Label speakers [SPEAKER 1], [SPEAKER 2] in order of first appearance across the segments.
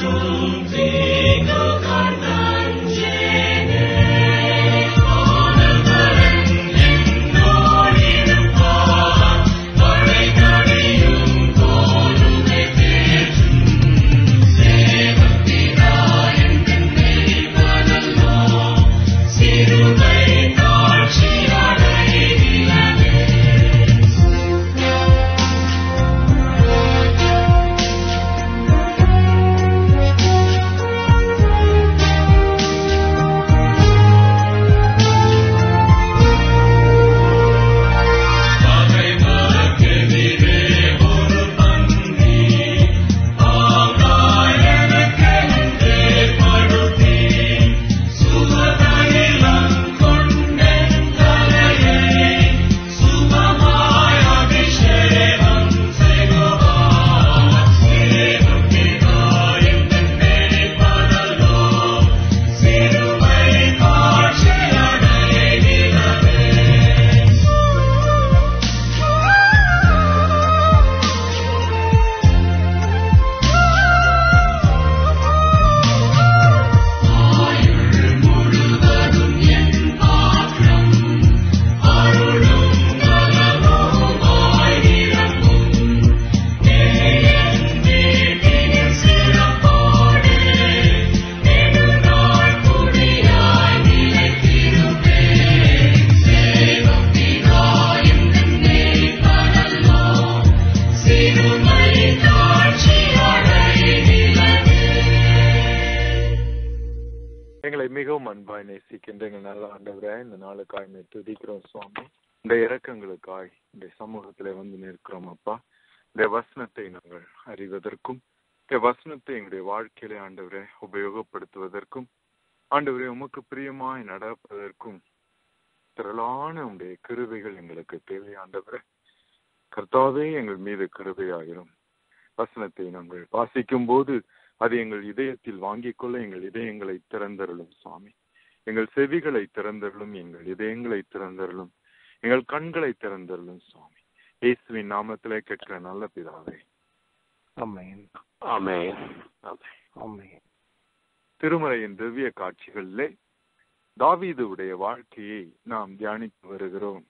[SPEAKER 1] எங்களை மிகவும் அன்பாய் நேசிக்கின்ற எங்கள் நல்ல ஆண்டவரே இந்த நாளுக்காய் மே துதிக்கிறோம் சுவாமி இந்த இறக்கங்களுக்காய் இந்த சமூகத்திலே வந்து நிற்கிறோம் அப்பா இந்த வசனத்தை நாங்கள் அறிவதற்கும் இந்த வசனத்தை எங்களுடைய வாழ்க்கையிலே ஆண்டவரே உபயோகப்படுத்துவதற்கும் ஆண்டவரே உமக்கு பிரியமாய் நடப்பதற்கும் திரளான உடைய கிருபைகள் எங்களுக்கு தேவை ஆண்டவரே கர்த்தாவே எங்கள் மீது கிருபையாயிரும் வசனத்தை நாங்கள் வாசிக்கும் போது அது எங்கள் இதயத்தில் வாங்கிக் கொள்ள எங்கள் இதயங்களை திறந்தருளும் சுவாமி எங்கள் செவிகளை திறந்தருளும் எங்கள் இதயங்களை திறந்தருளும் எங்கள் கண்களை திறந்தருளும் சுவாமி இயேசுவின் நாமத்திலே கேட்கிற நல்ல பிதாவே
[SPEAKER 2] ஆமென்
[SPEAKER 3] ஆமென் ஆமென்
[SPEAKER 2] ஆமென்
[SPEAKER 1] திருமறையின் திவ்ய காட்சிகளிலே தாவீதுடைய வாழ்க்கையை நாம் தியானித்து வருகிறோம்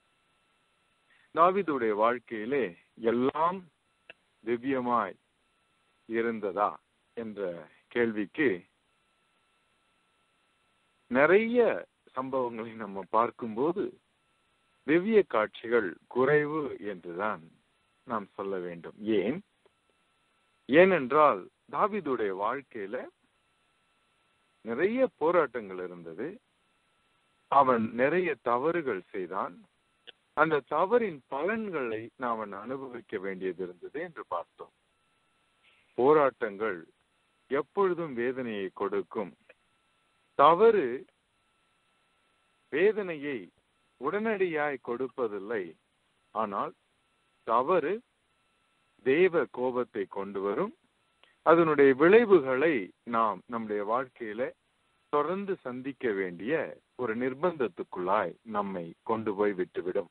[SPEAKER 1] தாவீதுடைய வாழ்க்கையிலே எல்லாம் திவ்யமாய் இருந்ததா என்ற கேள்விக்கு நிறைய சம்பவங்களை நம்ம பார்க்கும்போது திவ்ய காட்சிகள் குறைவு என்றுதான் நாம் சொல்ல வேண்டும் ஏன் ஏனென்றால் தாவீதுடைய வாழ்க்கையில நிறைய போராட்டங்கள் இருந்தது அவன் நிறைய தவறுகள் செய்தான் அந்த தவறின் பலன்களை அவன் அனுபவிக்க வேண்டியது இருந்தது என்று பார்த்தோம் போராட்டங்கள் எப்பொழுதும் வேதனையை கொடுக்கும் தவறு வேதனையை உடனடியாய் கொடுப்பதில்லை ஆனால் தவறு தெய்வ கோபத்தை கொண்டு வரும் அதனுடைய விளைவுகளை நாம் நம்முடைய வாழ்க்கையில தொடர்ந்து சந்திக்க வேண்டிய ஒரு நிர்பந்தத்துக்குள்ளாய் நம்மை கொண்டு போய் விட்டுவிடும்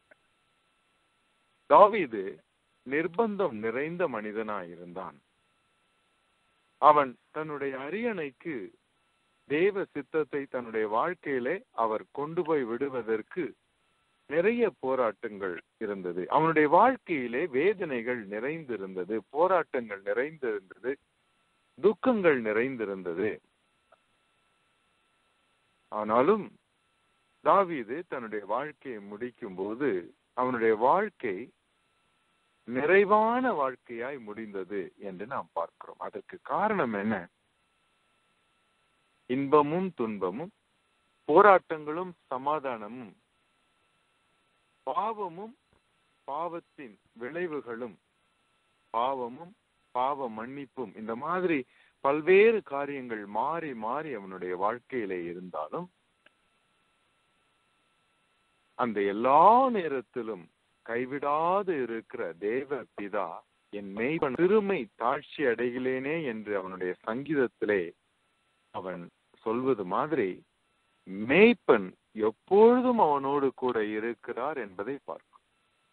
[SPEAKER 1] தாவீது நிர்பந்தம் நிறைந்த மனிதனாய் இருந்தான் அவன் தன்னுடைய அரியணைக்கு தேவ சித்தத்தை தன்னுடைய வாழ்க்கையிலே அவர் கொண்டு போய் விடுவதற்கு நிறைய போராட்டங்கள் இருந்தது அவனுடைய வாழ்க்கையிலே வேதனைகள் நிறைந்திருந்தது போராட்டங்கள் நிறைந்திருந்தது துக்கங்கள் நிறைந்திருந்தது ஆனாலும் தாவீது தன்னுடைய வாழ்க்கையை முடிக்கும் போது அவனுடைய வாழ்க்கை நிறைவான வாழ்க்கையாய் முடிந்தது என்று நாம் பார்க்கிறோம் அதற்கு காரணம் என்ன இன்பமும் துன்பமும் போராட்டங்களும் சமாதானமும் பாவமும் பாவத்தின் விளைவுகளும் பாவமும் பாவ மன்னிப்பும் இந்த மாதிரி பல்வேறு காரியங்கள் மாறி மாறி அவனுடைய வாழ்க்கையிலே இருந்தாலும் அந்த எல்லா நேரத்திலும் கைவிடாது இருக்கிற தேவ பிதா என் மெய்ப்பன் சிறுமை தாழ்ச்சி அடைகிறேனே என்று அவனுடைய சங்கீதத்திலே அவன் சொல்வது மாதிரி மேய்ப்பன் எப்பொழுதும் அவனோடு கூட இருக்கிறார் என்பதை பார்க்கும்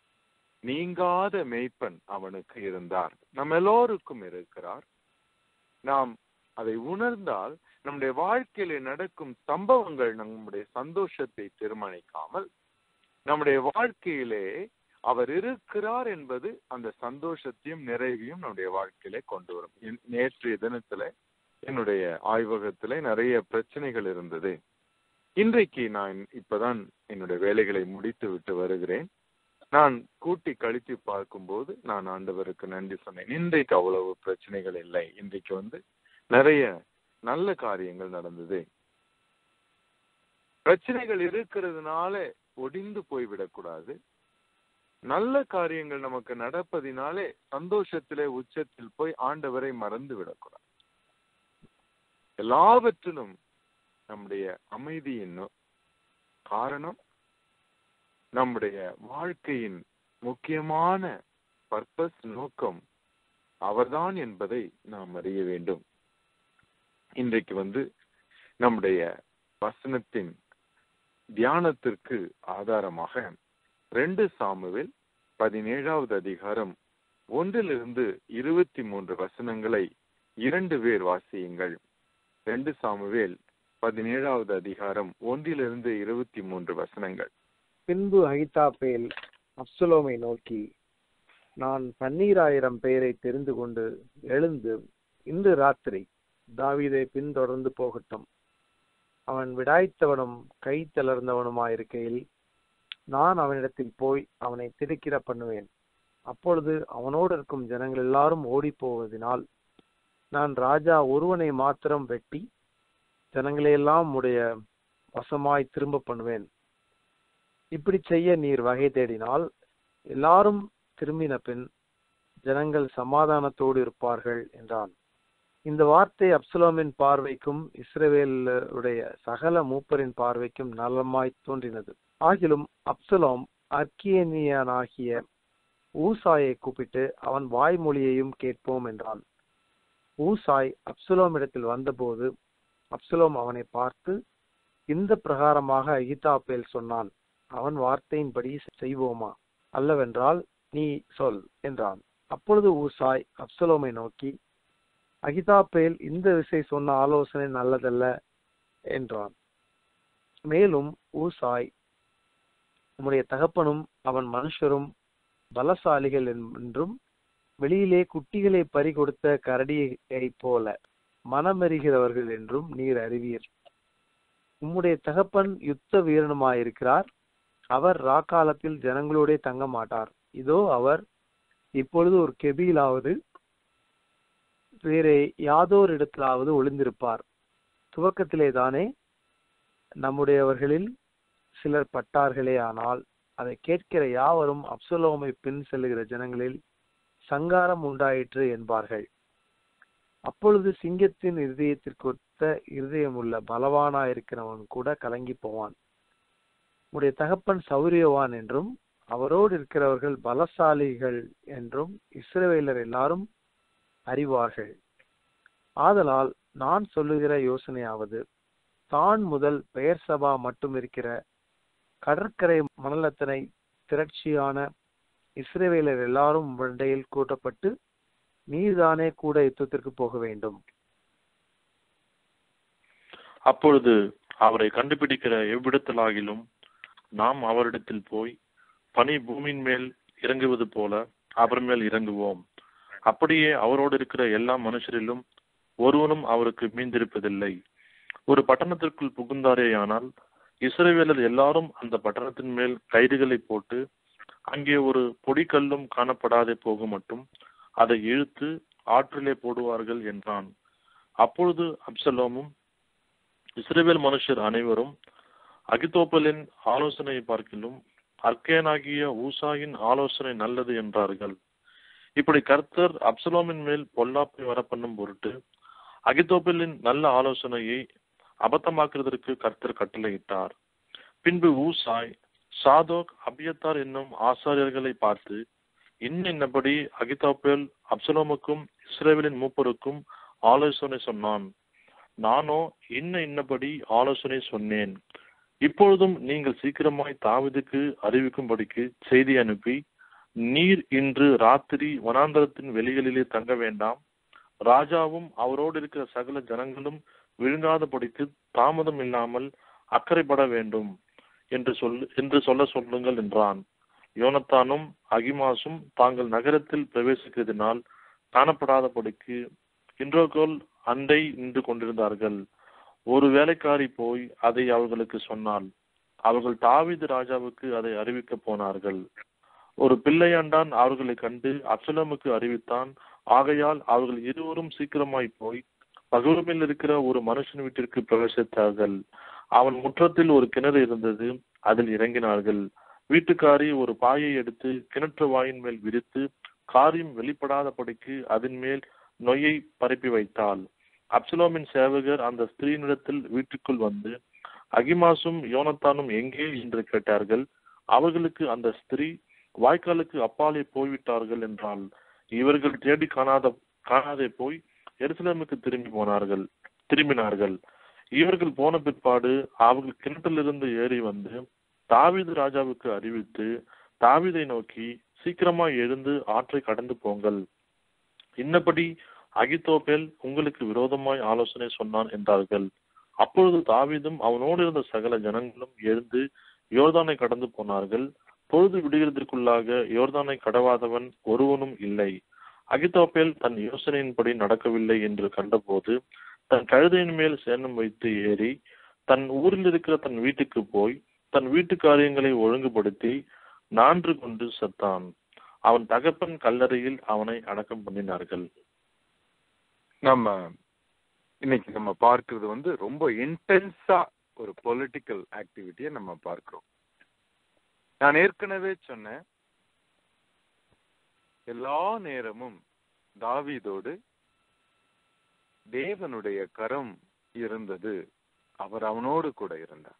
[SPEAKER 1] நீங்காத மேய்ப்பன் அவனுக்கு இருந்தார் நம்ம எல்லோருக்கும் இருக்கிறார் நாம் அதை உணர்ந்தால் நம்முடைய வாழ்க்கையில நடக்கும் சம்பவங்கள் நம்முடைய சந்தோஷத்தை தீர்மானிக்காமல் நம்முடைய வாழ்க்கையிலே அவர் இருக்கிறார் என்பது அந்த சந்தோஷத்தையும் நிறைவையும் நம்முடைய வாழ்க்கையிலே கொண்டு வரும் இன்- நேற்றைய தினத்துல என்னுடைய ஆய்வகத்துல நிறைய பிரச்சனைகள் இருந்தது இன்றைக்கு நான் இப்பதான் என்னுடைய வேலைகளை முடித்து விட்டு வருகிறேன் நான் கூட்டி கழித்து பார்க்கும்போது நான் ஆண்டவருக்கு நன்றி சொன்னேன் இன்றைக்கு அவ்வளவு பிரச்சனைகள் இல்லை இன்றைக்கு வந்து நிறைய நல்ல காரியங்கள் நடந்தது பிரச்சனைகள் இருக்கிறதுனால ஒடிந்து போய்விடக்கூடாது நல்ல காரியங்கள் நமக்கு நடப்பதினாலே சந்தோஷத்திலே உச்சத்தில் போய் ஆண்டவரை மறந்து விடக்கூடாது எல்லாவற்றிலும் நம்முடைய அமைதியின் நோ- காரணம் நம்முடைய வாழ்க்கையின் முக்கியமான பர்பஸ் நோக்கம் அவர்தான் என்பதை நாம் அறிய வேண்டும் இன்றைக்கு வந்து நம்முடைய வசனத்தின் தியானத்திற்கு ஆதாரமாக ரெண்டு சாமுவேல் பதினேழாவது அதிகாரம் ஒன்றிலிருந்து இருபத்தி மூன்று வசனங்களை இரண்டு பேர் வாசியுங்கள் ரெண்டு சாமுவேல் பதினேழாவது அதிகாரம் ஒன்றிலிருந்து இருபத்தி மூன்று வசனங்கள்
[SPEAKER 2] பின்பு அகிதாப்பேல் அப்சலோமை நோக்கி நான் பன்னீராயிரம் பேரை தெரிந்து கொண்டு எழுந்து இன்று ராத்திரி தாவீதை பின்தொடர்ந்து போகட்டும் அவன் விடாய்த்தவனும் கை தளர்ந்தவனுமாயிருக்கையில் நான் அவனிடத்தில் போய் அவனை திடுக்கிட பண்ணுவேன் அப்பொழுது அவனோடு இருக்கும் ஜனங்கள் எல்லாரும் ஓடிப் போவதினால் நான் ராஜா ஒருவனை மாத்திரம் வெட்டி ஜனங்களையெல்லாம் உடைய வசமாய் திரும்ப பண்ணுவேன் இப்படி செய்ய நீர் வகை தேடினால் எல்லாரும் திரும்பின பின் ஜனங்கள் சமாதானத்தோடு இருப்பார்கள் என்றான் இந்த வார்த்தை அப்சலோமின் பார்வைக்கும் இஸ்ரவேலுடைய சகல மூப்பரின் பார்வைக்கும் நலமாய் தோன்றினது ஆகிலும் அப்சலோம் அர்க்கியனியனாகிய ஊசாயை கூப்பிட்டு அவன் வாய்மொழியையும் கேட்போம் என்றான் ஊசாய் அப்சலோமிடத்தில் வந்தபோது அப்சலோம் அவனை பார்த்து இந்த பிரகாரமாக அகிதாப்பேல் சொன்னான் அவன் வார்த்தையின்படி செய்வோமா அல்லவென்றால் நீ சொல் என்றான் அப்பொழுது ஊசாய் அப்சலோமை நோக்கி அகிதாப்பேல் இந்த விசை சொன்ன ஆலோசனை நல்லதல்ல என்றான் மேலும் ஊசாய் உம்முடைய தகப்பனும் அவன் மனுஷரும் பலசாலிகள் என்றும் வெளியிலே குட்டிகளை பறிகொடுத்த கரடியைப் போல மனமெறிகிறவர்கள் என்றும் நீர் அறிவீர் உம்முடைய தகப்பன் யுத்த வீரனுமாயிருக்கிறார் அவர் ராக்காலத்தில் ஜனங்களோடே தங்க மாட்டார் இதோ அவர் இப்பொழுது ஒரு கெபியிலாவது வேறே யாதோர் இடத்திலாவது ஒளிந்திருப்பார் துவக்கத்திலே தானே நம்முடையவர்களில் சிலர் பட்டார்களே ஆனால் அதை கேட்கிற யாவரும் அப்சலோமை பின் செல்லுகிற ஜனங்களில் சங்காரம் உண்டாயிற்று என்பார்கள் அப்பொழுது சிங்கத்தின் இருதயத்திற்கொத்த இருதயமுள்ள பலவானாயிருக்கிறவன் கூட கலங்கி போவான் உடைய தகப்பன் சௌரியவான் என்றும் அவரோடு இருக்கிறவர்கள் பலசாலிகள் என்றும் இஸ்ரவேலர் எல்லாரும் அறிவார்கள் ஆதலால் நான் சொல்லுகிற யோசனையாவது தான் முதல் பெயர் சபா மட்டும் இருக்கிற கடற்கரை மணலத்தனை திரட்சியான இஸ்ரவேலர் எல்லாரும் இடையில் கூட்டப்பட்டு நீர்தானே கூட யுத்தத்திற்கு போக வேண்டும்
[SPEAKER 3] அப்பொழுது அவரை கண்டுபிடிக்கிற எவ்விடத்திலாகிலும் நாம் அவரிடத்தில் போய் பனி பூமியின் மேல் இறங்குவது போல அவர் மேல் இறங்குவோம் அப்படியே அவரோடு இருக்கிற எல்லா மனுஷரிலும் ஒருவனும் அவருக்கு மீந்திருப்பதில்லை ஒரு பட்டணத்திற்குள் புகுந்தாரேயானால் இஸ்ரவேலர் எல்லாரும் அந்த பட்டணத்தின் மேல் கயிறுகளை போட்டு அங்கே ஒரு பொடிக்கல்லும் காணப்படாதே போக மட்டும் அதை இழுத்து ஆற்றிலே போடுவார்கள் என்றான் அப்பொழுது அப்சலோமும் இஸ்ரவேல் மனுஷர் அனைவரும் அகிதோப்பலின் ஆலோசனையை பார்க்கிலும் அர்க்கேனாகிய ஊசாயின் ஆலோசனை நல்லது என்றார்கள் இப்படி கர்த்தர் அப்சலோமின் மேல் பொல்லாப்பை வரப்பண்ணும் பொருட்டு அகிதோப்பலின் நல்ல ஆலோசனையை அபத்தமாக்குறதற்கு கர்த்தர் கட்டளையிட்டார் பின்பு ஊசாய் சாதோக் அபியத்தார் என்னும் ஆசாரியர்களை பார்த்து இன்னின்னபடி அகிதாப்பேல் அப்சலோமுக்கும் இஸ்ரேவேலின் மூப்பருக்கும் ஆலோசனை சொன்னான் நானோ இன்ன இன்னபடி ஆலோசனை சொன்னேன் இப்பொழுதும் நீங்கள் சீக்கிரமாய் தாவிதுக்கு அறிவிக்கும்படிக்கு செய்தி அனுப்பி நீர் இன்று ராத்திரி வனாந்தரத்தின் வெளிகளிலே தங்க வேண்டாம் ராஜாவும் அவரோடு இருக்கிற சகல ஜனங்களும் விழுங்காதபடிக்கு தாமதம் இல்லாமல் அக்கறைப்பட வேண்டும் என்று சொல் என்று சொல்ல சொல்லுங்கள் என்றான் யோனத்தானும் அகிமாசும் தாங்கள் நகரத்தில் பிரவேசிக்கிறதினால் காணப்படாதபடிக்கு இன்றோகோல் அண்டை நின்று கொண்டிருந்தார்கள் ஒரு வேலைக்காரி போய் அதை அவர்களுக்கு சொன்னாள் அவர்கள் தாவீது ராஜாவுக்கு அதை அறிவிக்க போனார்கள் ஒரு பிள்ளையாண்டான் அவர்களை கண்டு அப்சலோமுக்கு அறிவித்தான் ஆகையால் அவர்கள் இருவரும் சீக்கிரமாய் போய் பகுவமில் இருக்கிற ஒரு மனுஷன் வீட்டிற்கு பிரவேசித்தார்கள் அவன் முற்றத்தில் ஒரு கிணறு இருந்தது அதில் இறங்கினார்கள் வீட்டுக்காரி ஒரு பாயை எடுத்து கிணற்று வாயின் மேல் விரித்து காரியம் வெளிப்படாதபடிக்கு அதன் மேல் நொய்யை பரப்பி வைத்தாள் அப்சலோமின் சேவகர் அந்த ஸ்திரீனிடத்தில் வீட்டுக்குள் வந்து அகிமாசும் யோனத்தானும் எங்கே என்று கேட்டார்கள் அவர்களுக்கு அந்த ஸ்திரீ வாய்க்காலுக்கு அப்பாலே போய்விட்டார்கள் என்றால் இவர்கள் தேடி காணாத காணாதே போய் எருசலேமுக்கு திரும்பி போனார்கள் திரும்பினார்கள் இவர்கள் போன பிற்பாடு அவர்கள் கிணற்றிலிருந்து ஏறி வந்து தாவீது ராஜாவுக்கு அறிவித்து தாவீதை நோக்கி சீக்கிரமாய் எழுந்து ஆற்றை கடந்து போங்கள் இன்னபடி அகித்தோபேல் உங்களுக்கு விரோதமாய் ஆலோசனை சொன்னான் என்றார்கள் அப்பொழுது தாவீதும் அவனோடு இருந்த சகல ஜனங்களும் எழுந்து யோர்தானை கடந்து போனார்கள் பொழுது விடுகிறதற்குள்ளாக யோர்தானை கடவாதவன் ஒருவனும் இல்லை அகித்தோப்பேல் தன் யோசனையின்படி நடக்கவில்லை என்று கண்டபோது தன் கழுதையின் மேல் சேணம் வைத்து ஏறி தன் ஊரில் இருக்கிற தன் வீட்டுக்கு போய் தன் வீட்டு காரியங்களை ஒழுங்குபடுத்தி நான்று கொண்டு செத்தான் அவன் தகப்பன் கல்லறையில் அவனை அடக்கம் பண்ணினார்கள்
[SPEAKER 1] நம்ம இன்னைக்கு நம்ம பார்க்கிறது வந்து ரொம்ப இன்டென்ஸா ஒரு பொலிட்டிக்கல் ஆக்டிவிட்டியை நம்ம பார்க்கிறோம் நான் ஏற்கனவே சொன்னேன் எல்லா நேரமும் தாவீதோடு தேவனுடைய கரம் இருந்தது அவர் அவனோடு கூட இருந்தார்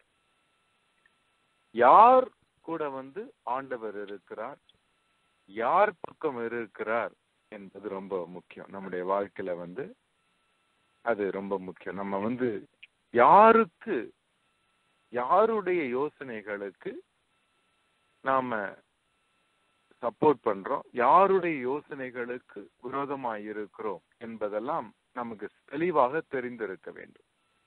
[SPEAKER 1] யார் கூட வந்து ஆண்டவர் இருக்கிறார் யார் பக்கம் இருக்கிறார் என்பது ரொம்ப முக்கியம் நம்முடைய வாழ்க்கையில வந்து அது ரொம்ப முக்கியம் நம்ம வந்து யாருக்கு யாருடைய யோசனைகளுக்கு நாம சப்போர்ட் பண்றோம் யாருடைய யோசனைகளுக்கு விரோதமாய் இருக்கிறோம் என்பதெல்லாம் நமக்கு தெளிவாக தெரிந்திருக்க வேண்டும்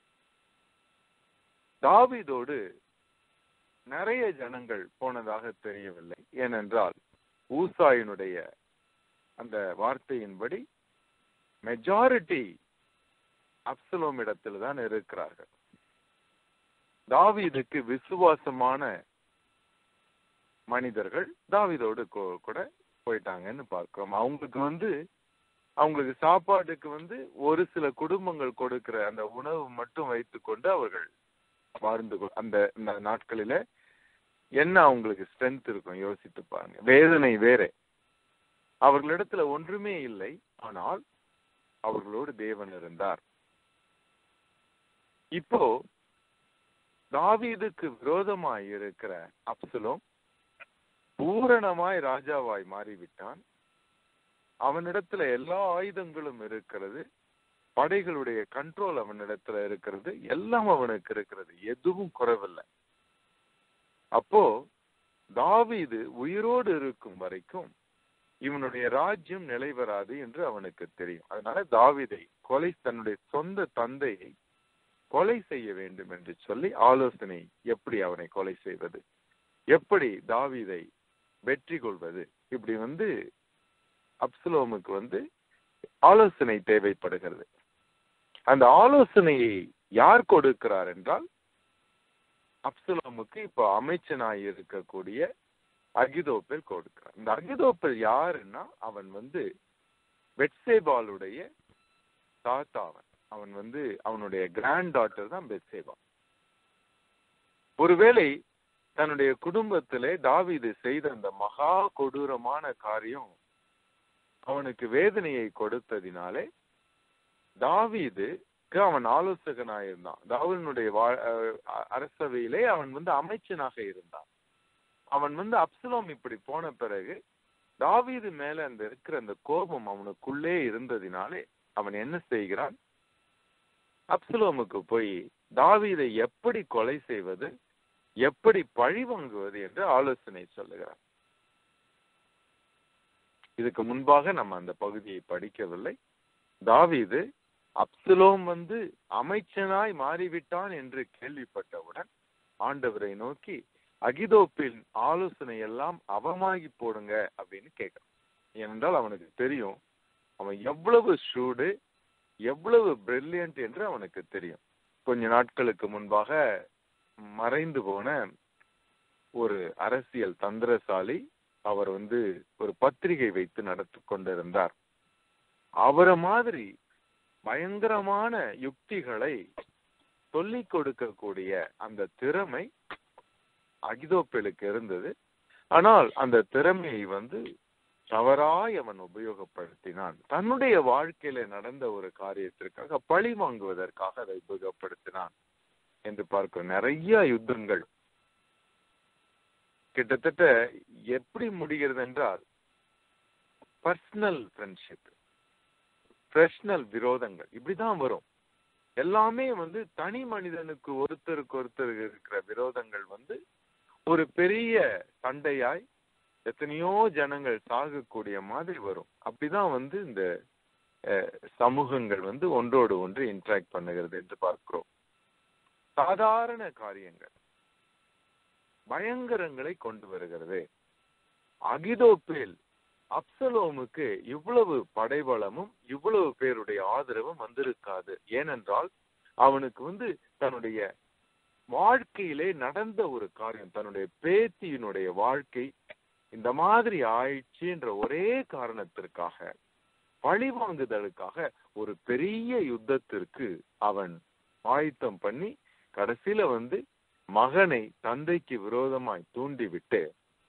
[SPEAKER 1] தாவீதோடு நிறைய ஜனங்கள் போனதாக தெரியவில்லை ஏனென்றால் ஊசாயினுடைய அந்த வார்த்தையின்படி மெஜாரிட்டி அப்சலோம் இடத்தில் தான் இருக்கிறார்கள் தாவீதுக்கு விசுவாசமான மனிதர்கள் தாவீதோடு கூ- கூட போயிட்டாங்கன்னு பார்க்கிறோம் அவங்களுக்கு வந்து அவங்களுக்கு சாப்பாட்டுக்கு வந்து ஒரு சில குடும்பங்கள் கொடுக்கிற அந்த உணவு மட்டும் வைத்துக்கொண்டு அவர்கள் வாழ்ந்து கொ- அந்த இந்த நாட்களில என்ன அவங்களுக்கு ஸ்ட்ரென்த் இருக்கும் யோசித்து பாருங்க வேதனை வேற அவர்களிடத்துல ஒன்றுமே இல்லை ஆனால் அவர்களோடு தேவன் இருந்தார் இப்போ தாவீதுக்கு விரோதமாய் இருக்கிற அப்சலோம் பூரணமாய் ராஜாவாய் மாறிவிட்டான் அவனிடத்துல எல்லா ஆயுதங்களும் இருக்கிறது படைகளுடைய கண்ட்ரோல் அவனிடத்துல இருக்கிறது எல்லாம் அவனுக்கு இருக்கிறது எதுவும் குறைவில்லை அப்போ தாவீது உயிரோடு இருக்கும் வரைக்கும் இவனுடைய ராஜ்யம் நிலை வராது என்று அவனுக்கு தெரியும் அதனால தாவீதை கொலை தன்னுடைய சொந்த தந்தையை கொலை செய்ய வேண்டும் என்று சொல்லி ஆலோசனை எப்படி அவனை கொலை செய்வது எப்படி தாவீதை வெற்றி கொள்வது இப்படி வந்து அப்சலோமுக்கு வந்து ஆலோசனை தேவைப்படுகிறது அந்த ஆலோசனையை யார் கொடுக்கிறார் என்றால் அப்சலோமுக்கு இப்போ அமைச்சனாய் இருக்கக்கூடிய அகிதோப்பல் கொடுக்கிறார் இந்த அகிதோப்பல் யாருன்னா அவன் வந்து பெட்சேபாலுடைய தாத்தாவன் அவன் வந்து அவனுடைய கிராண்ட் டாட்டர் தான் பெட்சேபா ஒருவேளை தன்னுடைய குடும்பத்திலே தாவீது செய்த அந்த மகா கொடூரமான காரியம் அவனுக்கு வேதனையை கொடுத்ததினாலே தாவீதுக்கு அவன் ஆலோசகனாயிருந்தான் தாவீதனுடைய வா- அஹ் அரசவையிலே அவன் வந்து அமைச்சனாக இருந்தான் அவன் வந்து அப்சலோம் இப்படி போன பிறகு தாவீது மேல அந்த இருக்கிற அந்த கோபம் அவனுக்குள்ளே இருந்ததினாலே அவன் என்ன செய்கிறான் அப்சலோமுக்கு போய் தாவீதை எப்படி கொலை செய்வது எப்படி பழி வாங்குவது என்று ஆலோசனை சொல்லுகிறான் இதுக்கு முன்பாக நம்ம அந்த பகுதியை படிக்கவில்லை தாவீது அப்சலோம் வந்து அமைச்சனாய் மாறிவிட்டான் என்று கேள்விப்பட்டவுடன் ஆண்டவரை நோக்கி அகிதோப்பின் ஆலோசனை எல்லாம் அவமாகி போடுங்க அப்படின்னு கேட்கிறான் ஏனென்றால் அவனுக்கு தெரியும் அவன் எவ்வளவு ஷூடு எவ்வளவு பிரில்லியன்ட் என்று அவனுக்கு தெரியும் கொஞ்ச நாட்களுக்கு முன்பாக மறைந்து போன ஒரு அரசியல் தந்திரசாலி அவர் வந்து ஒரு பத்திரிகை வைத்து நடத்தி கொண்டிருந்தார் அவரை மாதிரி பயங்கரமான யுக்திகளை சொல்லிக் கொடுக்கக்கூடிய அந்த திறமை அகிதோப்பேலுக்கு இருந்தது ஆனால் அந்த திறமையை வந்து தவறாய் அவன் உபயோகப்படுத்தினான் தன்னுடைய வாழ்க்கையில நடந்த ஒரு காரியத்திற்காக பழி வாங்குவதற்காக அதை உபயோகப்படுத்தினான் என்று பார்க்கிறோம் நிறைய யுத்தங்கள் கிட்டத்தட்ட எப்படி முடிகிறது என்றால் பர்சனல் ஃப்ரெண்ட்ஷிப் பர்சனல் விரோதங்கள் இப்படிதான் வரும் எல்லாமே வந்து தனி மனிதனுக்கு ஒருத்தருக்கு ஒருத்தர் இருக்கிற விரோதங்கள் வந்து ஒரு பெரிய சண்டையாய் எத்தனையோ ஜனங்கள் சாகக்கூடிய மாதிரி வரும் அப்படிதான் வந்து இந்த அஹ், சமூகங்கள் வந்து ஒன்றோடு ஒன்று இன்டராக்ட் பண்ணுகிறது என்று பார்க்கிறோம் சாதாரண காரியங்கள் பயங்கரங்களை கொண்டு வருகிறது அகிதோப்பேல் அப்சலோமுக்கு இவ்வளவு படைபலமும் இவ்வளவு பேருடைய ஆதரவும் வந்திருக்காது ஏனென்றால் அவனுக்கு வந்து தன்னுடைய வாழ்க்கையிலே நடந்த ஒரு காரியம் தன்னுடைய பேத்தியினுடைய வாழ்க்கை இந்த மாதிரி ஆயிடுச்சு என்ற ஒரே காரணத்திற்காக பழி வாங்குதலுக்காக ஒரு பெரிய யுத்தத்திற்கு அவன் ஆயத்தம் பண்ணி கடைசியில வந்து மகனை தந்தைக்கு விரோதமாய் தூண்டிவிட்டு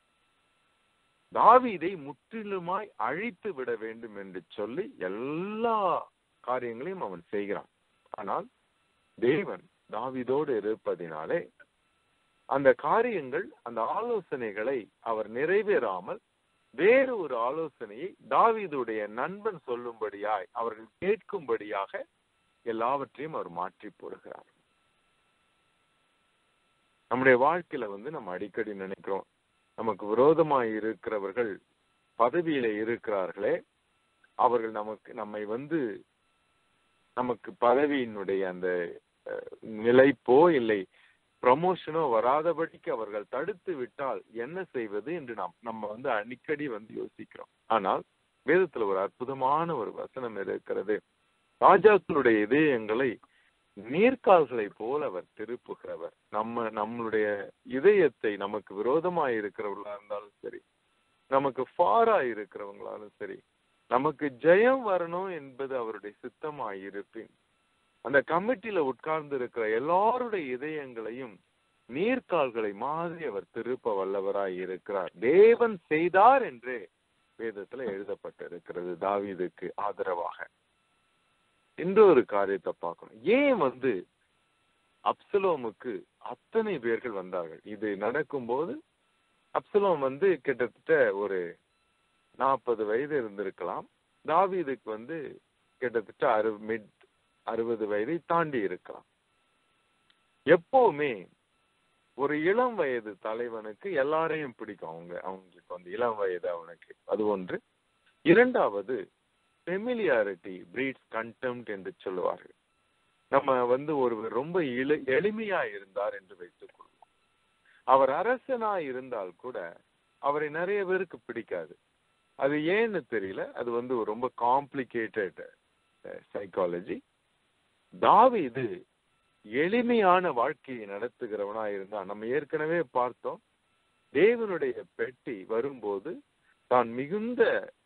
[SPEAKER 1] தாவீதை முற்றிலுமாய் அழித்து விட வேண்டும் என்று சொல்லி எல்லா காரியங்களையும் அவன் செய்கிறான் ஆனால் தேவன் தாவீதோடு இருப்பதினாலே அந்த காரியங்கள் அந்த ஆலோசனைகளை அவர் நிறைவேறாமல் வேறு ஒரு ஆலோசனையை தாவீதுடைய நண்பன் சொல்லும்படியாய் அவர்கள் கேட்கும்படியாக எல்லாவற்றையும் அவர் மாற்றி போடுகிறார் நம்முடைய வாழ்க்கையில வந்து நம்ம அடிக்கடி நினைக்கிறோம் நமக்கு விரோதமாய் இருக்கிறவர்கள் பதவியில இருக்கிறார்களே அவர்கள் நமக்கு நம்மை வந்து நமக்கு பதவியினுடைய அந்த அஹ், நிலைப்போ இல்லை ப்ரமோஷனோ வராதபடிக்கு அவர்கள் தடுத்து விட்டால் என்ன செய்வது என்று நாம் நம்ம வந்து அடிக்கடி வந்து யோசிக்கிறோம் ஆனால் வேதத்துல ஒரு அற்புதமான ஒரு வசனம் இருக்கிறது ராஜாக்களுடைய இதயங்களை நீர்க்கால்களை போல அவர் திருப்புகிறவர் நம்ம நம்மளுடைய இதயத்தை நமக்கு விரோதமாய் இருக்கிறவர்களா இருந்தாலும் சரி நமக்கு ஃபாரா இருக்கிறவங்களாலும் சரி நமக்கு ஜெயம் வரணும் என்பது அவருடைய சித்தமாய் இருப்பின் அந்த கமிட்டியில உட்கார்ந்து இருக்கிற எல்லாருடைய இதயங்களையும் நீர்க்கால்களை மாதிரி அவர் திருப்ப வல்லவராய் இருக்கிறார் தேவன் செய்தார் என்றே வேதத்துல எழுதப்பட்டிருக்கிறது தாவீதுக்கு ஆதரவாக இன்னொரு காரியத்தை பார்க்கணும் ஏன் வந்து அப்சலோமுக்கு அத்தனை பேர்கள் வந்தார்கள் இது நடக்கும்போது அப்சலோம் வந்து கிட்டத்தட்ட ஒரு நாற்பது வயது இருந்திருக்கலாம் தாவீதுக்கு வந்து கிட்டத்தட்ட அறு மிட் அறுபது வயதை தாண்டி இருக்கலாம் எப்பவுமே ஒரு இளம் வயது தலைவனுக்கு எல்லாரையும் பிடிக்கும் அவங்க அவங்களுக்கு வந்து இளம் வயது அவனுக்கு அது ஒன்று இரண்டாவது ஃபெமிலியாரிட்டி பிரீட்ஸ் கண்டெம்ட் என்று சொல்லுவார்கள் நம்ம வந்து ஒருவர் ரொம்ப இள எளிமையா இருந்தார் என்று வைத்துக் கொள்வோம் அவர் அரசனா இருந்தால் கூட அவரை நிறைய பேருக்கு பிடிக்காது அது ஏன்னு தெரியல அது வந்து ஒரு ரொம்ப காம்ப்ளிகேட்டட் சைக்காலஜி தாவீது எளிமையான வாழ்க்கையை நடத்துகிறவனா இருந்தான் நம்ம ஏற்கனவே பார்த்தோம் தேவனுடைய பெட்டி வரும்போது தான் மிகுந்த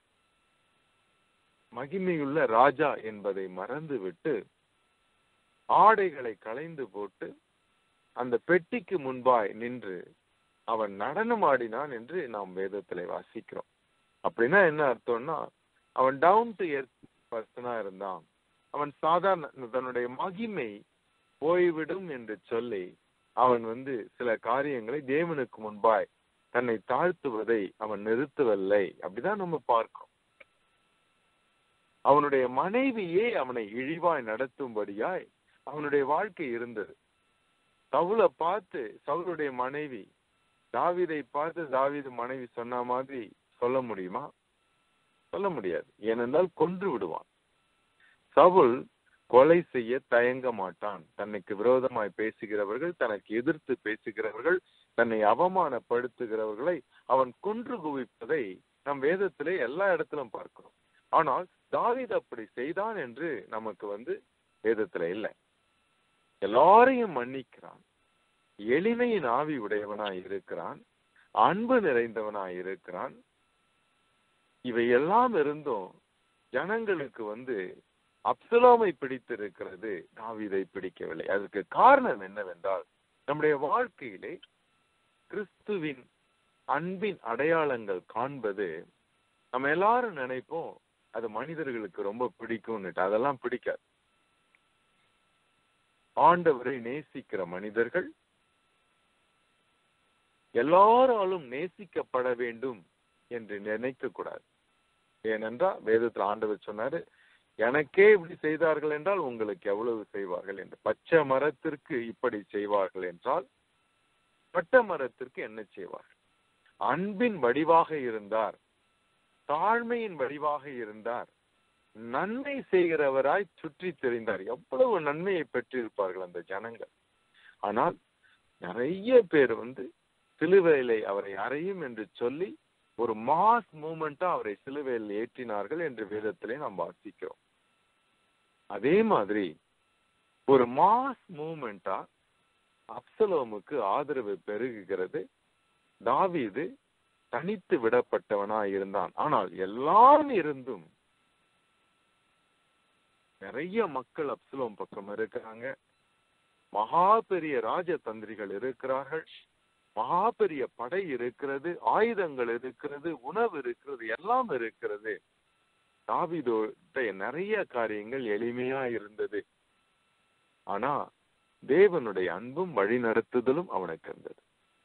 [SPEAKER 1] மகிமையுள்ள ராஜா என்பதை மறந்துவிட்டு ஆடைகளை களைந்து போட்டு அந்த பெட்டிக்கு முன்பாய் நின்று அவன் நடனம் ஆடினான் என்று நாம் வேதத்திலே வாசிக்கிறோம் அப்படின்னா என்ன அர்த்தம்னா அவன் டவுன் டு எர்த் பர்சனா இருந்தான் அவன் சாதாரண தன்னுடைய மகிமை போய்விடும் என்று சொல்லி அவன் வந்து சில காரியங்களை தேவனுக்கு முன்பாய் தன்னை தாழ்த்துவதை அவன் நிறுத்தவில்லை அப்படிதான் நம்ம பார்க்கிறோம் அவனுடைய மனைவியே அவனை இழிவாய் நடத்தும்படியாய் அவனுடைய வாழ்க்கை இருந்தது சவுலை பார்த்து சவுளுடைய மனைவி தாவீதை பார்த்து தாவீது மனைவி சொன்ன மாதிரி சொல்ல முடியுமா சொல்ல முடியாது ஏனென்றால் கொன்று விடுவான் சவுல் கொலை செய்ய தயங்க மாட்டான் தனக்கு விரோதமாய் பேசுகிறவர்கள் தனக்கு எதிர்த்து பேசுகிறவர்கள் தன்னை அவமானப்படுத்துகிறவர்களை அவன் கொன்று குவிப்பதை நம் வேதத்திலே எல்லா இடத்திலும் பார்க்கிறோம் ஆனால் தாவீது அப்படி செய்தான் என்று நமக்கு வந்து வேதத்துல இல்லை எல்லாரையும் மன்னிக்கிறான் எளிமையின் ஆவி உடையவனாய் இருக்கிறான் அன்பு நிறைந்தவனாய் இருக்கிறான் இவை எல்லாம் இருந்தும் ஜனங்களுக்கு வந்து அப்சலோமை பிடித்திருக்கிறது தாவீதை பிடிக்கவில்லை அதற்கு காரணம் என்னவென்றால் நம்முடைய வாழ்க்கையிலே கிறிஸ்துவின் அன்பின் அடையாளங்கள் காண்பது நம்ம எல்லாரும் நினைப்போம் அது மனிதர்களுக்கு ரொம்ப பிடிக்கும்னுட்டு அதெல்லாம் பிடிக்காது ஆண்டவரை நேசிக்கிற மனிதர்கள் எல்லாராலும் நேசிக்கப்பட வேண்டும் என்று நினைக்க கூடாது ஏனென்றால் வேதத்தில் ஆண்டவர் சொன்னாரு எனக்கே இப்படி செய்தார்கள் என்றால் உங்களுக்கு எவ்வளவு செய்வார்கள் என்று பச்சை மரத்திற்கு இப்படி செய்வார்கள் என்றால் பட்ட மரத்திற்கு என்ன செய்வார்கள் அன்பின் வடிவாக இருந்தார் தாழ்மையின் வடிவாக இருந்தார் நன்மை செய்கிறவராய் சுற்றி தெரிந்தார் எவ்வளவு நன்மையை பெற்றிருப்பார்கள் அந்த ஜனங்கள் ஆனால் நிறைய பேர் வந்து சிலுவையிலே அவரை அறையும் என்று சொல்லி ஒரு மாஸ் மூமெண்டா அவரை சிலுவையில் ஏற்றினார்கள் என்று வேதத்திலே நாம் வாசிக்கிறோம் அதே மாதிரி ஒரு மாஸ் மூமெண்டா அப்சலோமுக்கு ஆதரவு பெருகுகிறது தாவீது தனித்து விடப்பட்டவனாய் இருந்தான் ஆனால் எல்லாம் இருந்தும் நிறைய மக்கள் அப்சலோம் பக்கம் இருக்கிறாங்க மகா பெரிய ராஜதந்திரிகள் இருக்கிறார்கள் மகா பெரிய படை இருக்கிறது ஆயுதங்கள் இருக்கிறது உணவு இருக்கிறது எல்லாம் இருக்கிறது தாவிதோடைய நிறைய காரியங்கள் எளிமையா இருந்தது ஆனா தேவனுடைய அன்பும் வழிநடத்துதலும் அவனுக்கு இருந்தது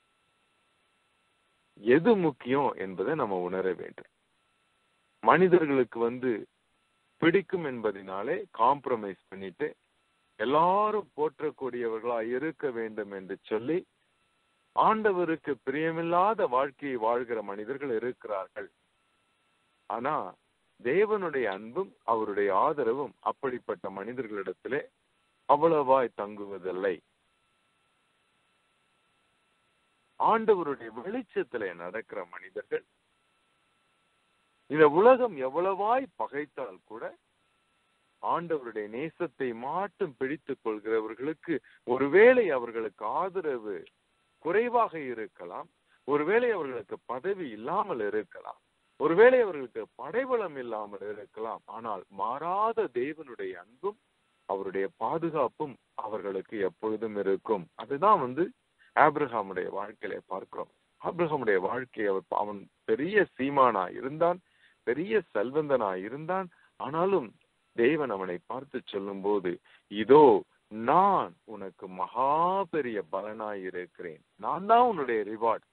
[SPEAKER 1] எது முக்கியம் என்பதை நம்ம உணர வேண்டும் மனிதர்களுக்கு வந்து பிடிக்கும் என்பதனாலே காம்ப்ரமைஸ் பண்ணிட்டு எல்லாரும் போற்றக்கூடியவர்களா இருக்க வேண்டும் என்று சொல்லி ஆண்டவருக்கு பிரியமில்லாத வாழ்க்கையை வாழ்கிற மனிதர்கள் இருக்கிறார்கள் ஆனா தேவனுடைய அன்பும் அவருடைய ஆதரவும் அப்படிப்பட்ட மனிதர்களிடத்திலே அவ்வளவாய் தங்குவதில்லை ஆண்டவருடைய வெளிச்சத்திலே நடக்கிற மனிதர்கள் இந்த உலகம் எவ்வளவாய் பகைத்தால் கூட ஆண்டவருடைய நேசத்தை மாட்டும் பிடித்துக் கொள்கிறவர்களுக்கு ஒருவேளை அவர்களுக்கு ஆதரவு குறைவாக இருக்கலாம் ஒருவேளை அவர்களுக்கு பதவி இல்லாமல் இருக்கலாம் ஒருவேளை அவர்களுக்கு படைபலம் இல்லாமல் இருக்கலாம் ஆனால் மாறாத தேவனுடைய அன்பும் அவருடைய பாதுகாப்பும் அவர்களுக்கு எப்பொழுதும் இருக்கும் அதுதான் வந்து ஆப்ரஹாமுடைய வாழ்க்கையில பார்க்கிறோம் ஆப்ரஹாமுடைய வாழ்க்கை அவர் அவன் பெரிய சீமானா இருந்தான் பெரிய செல்வந்தனா இருந்தான் ஆனாலும் தேவன் அவனை பார்த்து சொல்லும் போது இதோ நான் உனக்கு மகா பெரிய பலனாய் இருக்கிறேன் நான் தான் உன்னுடைய ரிவார்ட்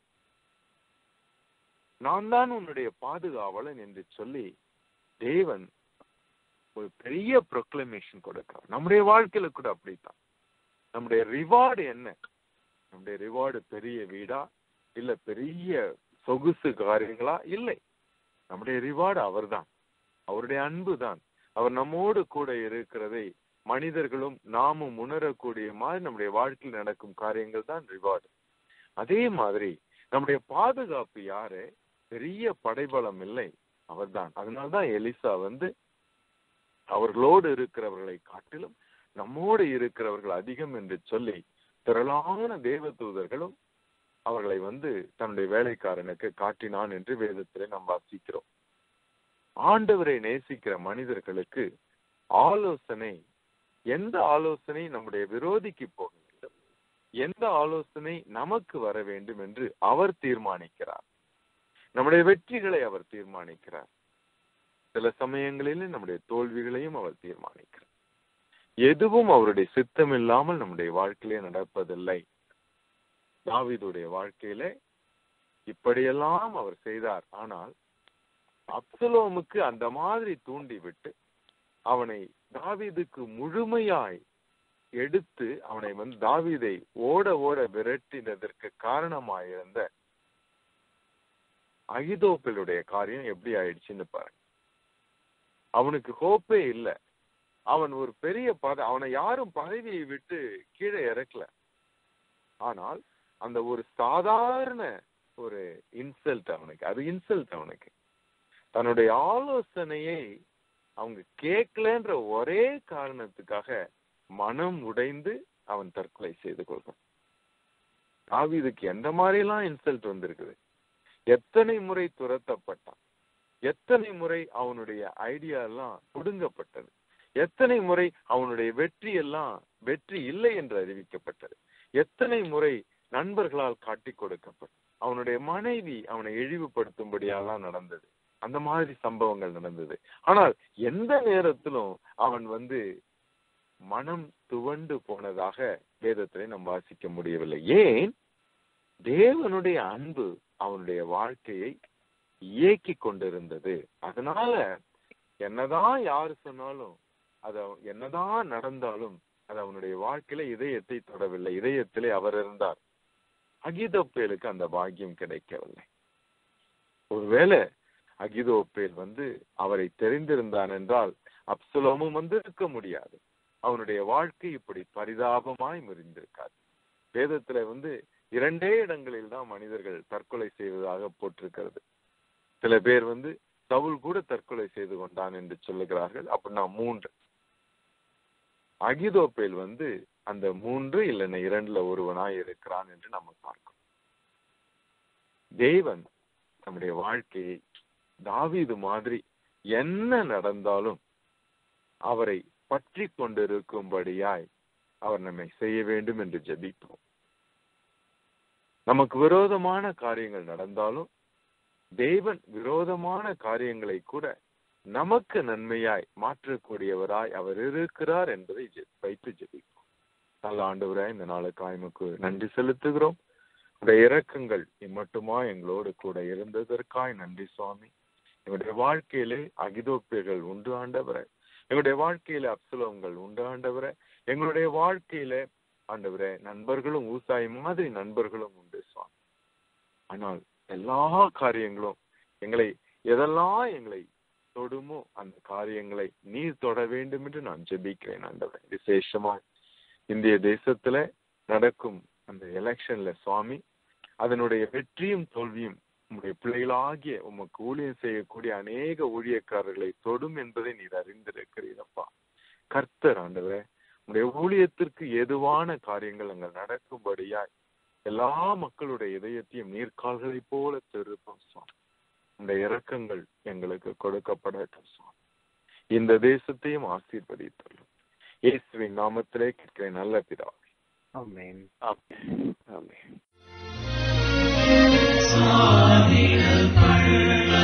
[SPEAKER 1] நான் தான் உன்னுடைய பாதுகாவலன் என்று சொல்லி தேவன் ஒரு பெரிய ப்ரொக்ளமேஷன் கொடுக்கிறார் நம்முடைய வாழ்க்கையில கூட அப்படித்தான் நம்முடைய ரிவார்டு என்ன நம்முடைய ரிவார்டு பெரிய வீடா இல்ல பெரிய சொகுசு காரியங்களா இல்லை நம்முடைய ரிவார்டு அவர்தான் அவருடைய அன்பு தான் அவர் நம்மோடு கூட இருக்கிறதை மனிதர்களும் நாமும் உணரக்கூடிய மாதிரி நம்முடைய வாழ்க்கையில் நடக்கும் காரியங்கள் தான் ரிவார்டு அதே மாதிரி நம்முடைய பாதுகாப்பு யாரு பெரிய படைபலம் இல்லை அவர்தான் அதனால்தான் எலிசா வந்து அவர்களோடு இருக்கிறவர்களை காட்டிலும் நம்மோடு இருக்கிறவர்கள் அதிகம் என்று சொல்லி திரளான தேவ தூதர்களும் அவர்களை வந்து தன்னுடைய வேலைக்காரனுக்கு காட்டினான் என்று வேதத்திலே நாம் வாசிக்கிறோம் ஆண்டவரை நேசிக்கிற மனிதர்களுக்கு ஆலோசனை எந்த ஆலோசனை நம்முடைய விரோதிக்கு போக வேண்டும் எந்த ஆலோசனை நமக்கு வர வேண்டும் என்று அவர் தீர்மானிக்கிறார் நம்முடைய வெற்றிகளை அவர் தீர்மானிக்கிறார் சில சமயங்களில் நம்முடைய தோல்விகளையும் அவர் தீர்மானிக்கிறார் எதுவும் அவருடைய சித்தம் இல்லாமல் நம்முடைய வாழ்க்கையிலே நடப்பதில்லை தாவிதுடைய வாழ்க்கையிலே இப்படியெல்லாம் அவர் செய்தார் ஆனால் அப்சலோமுக்கு அந்த மாதிரி தூண்டிவிட்டு அவனை தாவீதுக்கு முழுமையாய் எடுத்து அவனை வந்து தாவீதை ஓட ஓட விரட்டினதற்கு காரணமாயிருந்த அகிதோப்பிலுடைய காரியம் எப்படி ஆயிடுச்சுன்னு பாருங்க அவனுக்கு ஹோப்பே இல்லை அவன் ஒரு பெரிய பத அவனை யாரும் பதவியை விட்டு கீழே இறக்கல ஆனால் அந்த ஒரு சாதாரண ஒரு இன்சல்ட் அவனுக்கு அது இன்சல்ட் அவனுக்கு தன்னுடைய ஆலோசனையை அவங்க கேட்கலன்ற ஒரே காரணத்துக்காக மனம் உடைந்து அவன் தற்கொலை செய்து கொள்றான் தாவீதுக்கு எந்த மாதிரி எல்லாம் இன்சல்ட் வந்திருக்குது எத்தனை முறை துரத்தப்பட்டான் எத்தனை முறை அவனுடைய ஐடியா எல்லாம் புடுங்கப்பட்டது எத்தனை முறை அவனுடைய வெற்றி எல்லாம் வெற்றி இல்லை என்று அறிவிக்கப்பட்டது எத்தனை முறை நண்பர்களால் காட்டி கொடுக்கப்பட்டது அவனுடைய மனைவி அவனை இழிவுபடுத்தும்படியெல்லாம் நடந்தது அந்த மாதிரி சம்பவங்கள் நடந்தது ஆனால் எந்த நேரத்திலும் அவன் வந்து மனம் துவண்டு போனதாக வேதத்திலே நாம் வாசிக்க முடியவில்லை ஏன் தேவனுடைய அன்பு அவனுடைய வாழ்க்கையை இயக்கி கொண்டிருந்தது அதனால என்னதான் யாரு சொன்னாலும் அது அவ- என்னதான் நடந்தாலும் அது அவனுடைய வாழ்க்கையில இதயத்தை தொடவில்லை இதயத்திலே அவர் இருந்தார் அகிதோப்பேலுக்கு அந்த பாக்கியம் கிடைக்கவில்லை ஒருவேளை அகிதோப்பேல் வந்து அவரை தெரிந்திருந்தான் என்றால் அப்சலோமும் வந்து இருக்க முடியாது அவனுடைய வாழ்க்கை இப்படி பரிதாபமாய் முறிந்திருக்காது வேதத்துல வந்து இரண்டே இடங்களில் தான் மனிதர்கள் தற்கொலை செய்வதாக போட்டிருக்கிறது சில பேர் வந்து சவுல் கூட தற்கொலை செய்து கொண்டான் என்று சொல்லுகிறார்கள் அப்படின்னா மூன்று அகிதோப்பேல் வந்து அந்த மூன்று இல்லைன்னா இரண்டுல ஒருவனாய் இருக்கிறான் என்று நம்ம பார்க்கிறோம் தேவன் நம்முடைய வாழ்க்கையை தாவீது மாதிரி என்ன நடந்தாலும் அவரை பற்றி கொண்டிருக்கும்படியாய் அவர் நம்மை செய்ய வேண்டும் என்று ஜெபிப்போம் நமக்கு விரோதமான காரியங்கள் நடந்தாலும் தேவன் விரோதமான காரியங்களை கூட நமக்கு நன்மையாய் மாற்றக்கூடியவராய் அவர் இருக்கிறார் என்பதை ஜெ- வைத்து ஜெபிப்போம் நல்ல ஆண்டவராய் இந்த நாளுக்காய் உமக்கு நன்றி செலுத்துகிறோம் உடைய இரக்கங்கள் இம்மட்டுமா எங்களோடு கூட இருந்ததற்காய் நன்றி சுவாமி எங்களுடைய வாழ்க்கையிலே அகிதோப்பியர்கள் உண்டு ஆண்டவரே எங்களுடைய வாழ்க்கையில அப்சலோங்கள் உண்டு ஆண்டவரே எங்களுடைய வாழ்க்கையில ஆண்டவரே நண்பர்களும் ஊசாய் மாதிரி நண்பர்களும் உண்டு சுவாமி ஆனால் எல்லா காரியங்களும் எங்களை எதெல்லாம் எங்களை தொடுமோ அந்த காரியங்களை நீர் தொட வேண்டும் என்று நான் ஜெபிக்கிறேன் ஆண்டவரே விசேஷமாய் இந்திய தேசத்துல நடக்கும் அந்த எலெக்ஷன்ல சுவாமி அதனுடைய வெற்றியும் தோல்வியும் உம்முடைய பிள்ளைகளாகிய உமக்கு ஊழியம் செய்யக்கூடிய அநேக ஊழியக்காரர்களை தொடும் என்பதை நீர் அறிந்திருக்கிறீரப்பா கர்த்தர் ஆண்டவரே உடைய ஊழியத்திற்கு எதுவான காரியங்கள் அங்க நடக்கும்படியாய் எல்லா மக்களுடைய இதயத்தையும் நீர்க்கால்களைப் போல திருப்பம் சுவாமி இந்த இரக்கங்கள் எங்களுக்கு கொடுக்கப்படட்டும் சுவாமி இந்த தேசத்தையும் ஆசீர்வதித்துள்ளோம் இயேசுவின் நாமத்திலே கேட்கிறேன் நல்ல பிதாவே
[SPEAKER 2] ஆமென்
[SPEAKER 1] ஆமென் ஆமென்
[SPEAKER 4] சாதிகள் பள்ள